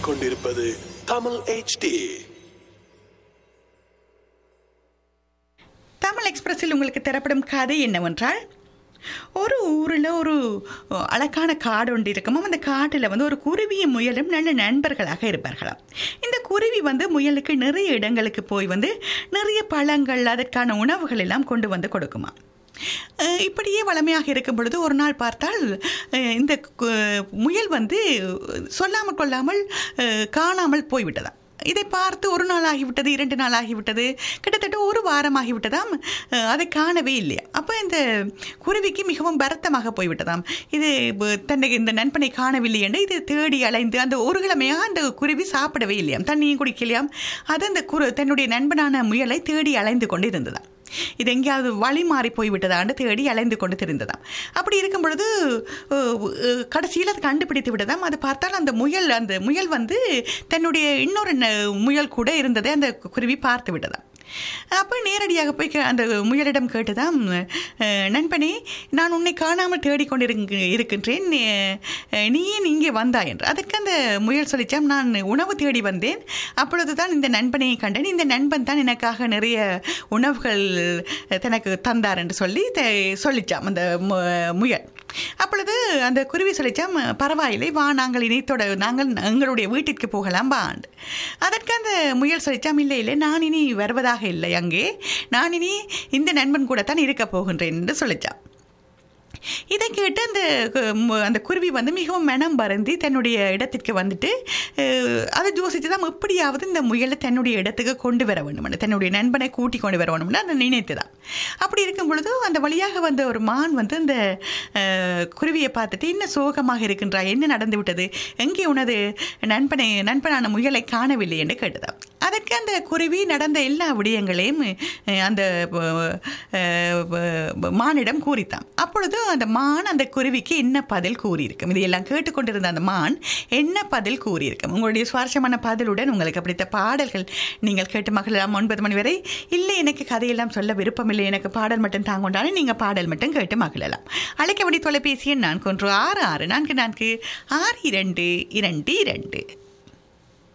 கேட்டுக்கொண்டிருப்பது தமிழ் HD தமிழ் எக்ஸ்பிரஸில் உங்களுக்கு தரப்படும் கதை என்னவென்றால் ஒரு ஊரில் ஒரு அழகான காடு ஒன்று இருக்குமாம் அந்த காட்டில் வந்து ஒரு குருவியும் முயலும் நல்ல நண்பர்களாக இருப்பார்களாம் இந்த குருவி வந்து முயலுக்கு நிறைய இடங்களுக்கு போய் வந்து நிறைய பழங்கள் அதற்கான உணவுகள் எல்லாம் கொண்டு வந்து கொடுக்குமா அஹ் இப்படியே வளமையாக இருக்கும் பொழுது ஒரு நாள் பார்த்தால் அஹ் இந்த கு- முயல் வந்து சொல்லாமல் கொள்ளாமல் அஹ் காணாமல் போய்விட்டதாம் இதை பார்த்து ஒரு நாள் ஆகிவிட்டது இரண்டு நாள் ஆகிவிட்டது கிட்டத்தட்ட ஒரு வாரம் ஆகிவிட்டதாம் அஹ் அதை காணவே இல்லையா அப்போ இந்த குருவிக்கு மிகவும் வருத்தமாக போய்விட்டதாம் இது ப- தன்னை இந்த நண்பனை காணவில்லை என்று இது தேடி அலைந்து அந்த ஒரு கிழமையாக அந்த குருவி சாப்பிடவே இல்லையாம் தண்ணியும் குடிக்கலையாம் அது அந்த குரு தன்னுடைய நண்பனான முயலை தேடி அலைந்து கொண்டு இருந்ததாம் இது எங்கேயாவது வழி மாறி போய்விட்டதான்னு தேடி அலைந்து கொண்டு தெரிந்ததாம் அப்படி இருக்கும் பொழுது கடைசியில் அது கண்டுபிடித்து விட்டதாம் அது பார்த்தால் அந்த முயல் அந்த முயல் வந்து தன்னுடைய இன்னொரு ந- முயல் கூட இருந்ததை அந்த குருவி பார்த்து விட்டதாம் அப்போ நேரடியாக போய் கே- அந்த முயலிடம் கேட்டுதாம் "அஹ், நண்பனே நான் உன்னை காணாமல் தேடிக்கொண்டிருக்க இருக்கின்றேன் அஹ், நீ ஏன் இங்கே வந்தாய் என்று அதற்கு அந்த முயல் சொல்லிச்சாம் நான் உணவு தேடி வந்தேன் அப்பொழுது தான் இந்த நண்பனை கண்டேன் இந்த நண்பன் தான் எனக்காக நிறைய உணவுகள் தனக்கு தந்தார் என்று சொல்லி த- சொல்லிச்சாம் அந்த மு- முயல் அப்பொழுது அந்த குருவி சொல்லிச்சாம் பரவாயில்லை வா நாங்கள் இணைத்தோட நாங்கள் எங்களுடைய வீட்டிற்கு போகலாம் வாண்டு அதற்கு அந்த முயல் சொல்லிச்சாம் இல்லை இல்லை நான் இனி வருவதாக இல்லை அங்கே நான் இனி இந்த நண்பன் கூட தான் இருக்க போகின்றேன் என்று சொல்லிச்சாம் இதை கேட்டு அந்த கு- மு- அந்த குருவி வந்து மிகவும் மனம் பருந்தி தன்னுடைய இடத்திற்கு வந்துட்டு அஹ், அதை யோசித்து தான் எப்படியாவது இந்த முயலை தன்னுடைய இடத்துக்கு கொண்டு வர வேண்டும்னு தன்னுடைய நண்பனை கூட்டி கொண்டு வர வேண்டும்னு அதை நினைத்துதான் அப்படி இருக்கும் பொழுது அந்த வழியாக வந்த ஒரு மான் வந்து அந்த அஹ், குருவியை பார்த்துட்டு என்ன சோகமாக இருக்கின்றாய் என்ன நடந்து விட்டது எங்கே உனது நண்பனை நண்பனான முயலை காணவில்லை என்று கேட்டதாம் அதற்கு அந்த குருவி நடந்த எல்லா விடயங்களையும் அஹ், அந்த அஹ், அஹ், மானிடம் கூறித்தான் அப்பொழுது அந்த மான் அந்த குருவிக்கு என்ன பதில் கூறியிருக்கும் இதையெல்லாம் கேட்டுக்கொண்டிருந்த அந்த மான் என்ன பதில் கூறியிருக்கும் உங்களுடைய சுவாரஸ்யமான பதிலுடன் உங்களுக்கு பிடித்த பாடல்கள் நீங்கள் கேட்டு மகிழலாம் ஒன்பது மணி வரை இல்லை எனக்கு கதையெல்லாம் சொல்ல விருப்பமில்லை எனக்கு பாடல் மட்டும் தாங்கொண்டாலும் நீங்கள் பாடல் மட்டும் கேட்டு மகிழலாம் அழைக்கபடி தொலைபேசி எண் நான்கு ஒன்று ஆறு ஆறு நான்கு நான்கு ஆறு இரண்டு இரண்டு இரண்டு